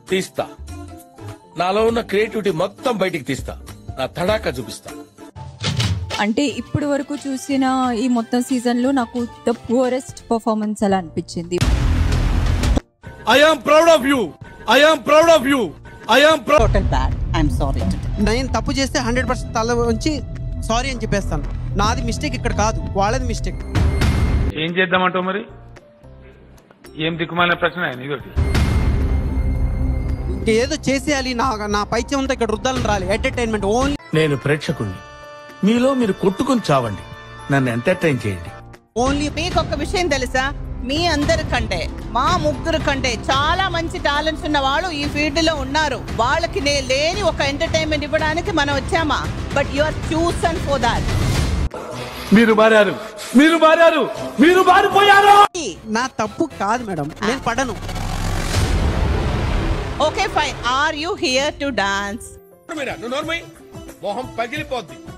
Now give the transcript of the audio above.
తీస్తా నాలో ఉన్న క్రియేటివిటీ మొత్తం బయటికి తీస్తా నా తడాకా చూపిస్తా అంటే ఇప్పటి వరకు చూసిన ఈ మొత్తం సీజన్ లో నాకు ద పూరెస్ట్ పర్ఫార్మెన్స్ అలా అనిపించింది I am proud of you I am proud of you I am proud total bad I'm sorry నేను తప్పు చేస్తే హండ్రెడ్ పర్సెంట్ తల ఉంచి సారీ అని చెప్పేస్తాను నాది మిస్టేక్ ఇక్కడ కాదు వాళ్ళది మిస్టేక్ ఏం చేద్దామంటావు మరి ఏం దిక్కుమాలిన ప్రశ్న ఆయన ఇదొకటి ఏదో చేసేయాలి నా నా పైత్యం అంతా ఇక్కడ రుద్దాలని రాలి ఎంటర్టైన్మెంట్ ఓన్లీ నేను ప్రేక్షకుణ్ణి మీలో మీరు కొట్టుకుని చావండి నన్ను ఎంటర్టైన్ చేయండి ఓన్లీ మీకు ఒక విషయం తెలుసా మీ అందరి కంటే మా ముగ్గురు కంటే చాలా మంచి టాలెంట్స్ ఉన్న వాళ్ళు ఈ ఫీల్డ్ లో ఉన్నారు వాళ్ళకి నే లేని ఒక ఎంటర్టైన్మెంట్ ఇవ్వడానికి మనం వచ్చామా but you are chosen for that మీరు మారారు మీరు మారారు మీరు మారిపోయారు నా తప్పు కాదు మేడం నేను పడను okay fine are you here to dance నువ్వు నోర్మై మొహం పగిలిపోద్ది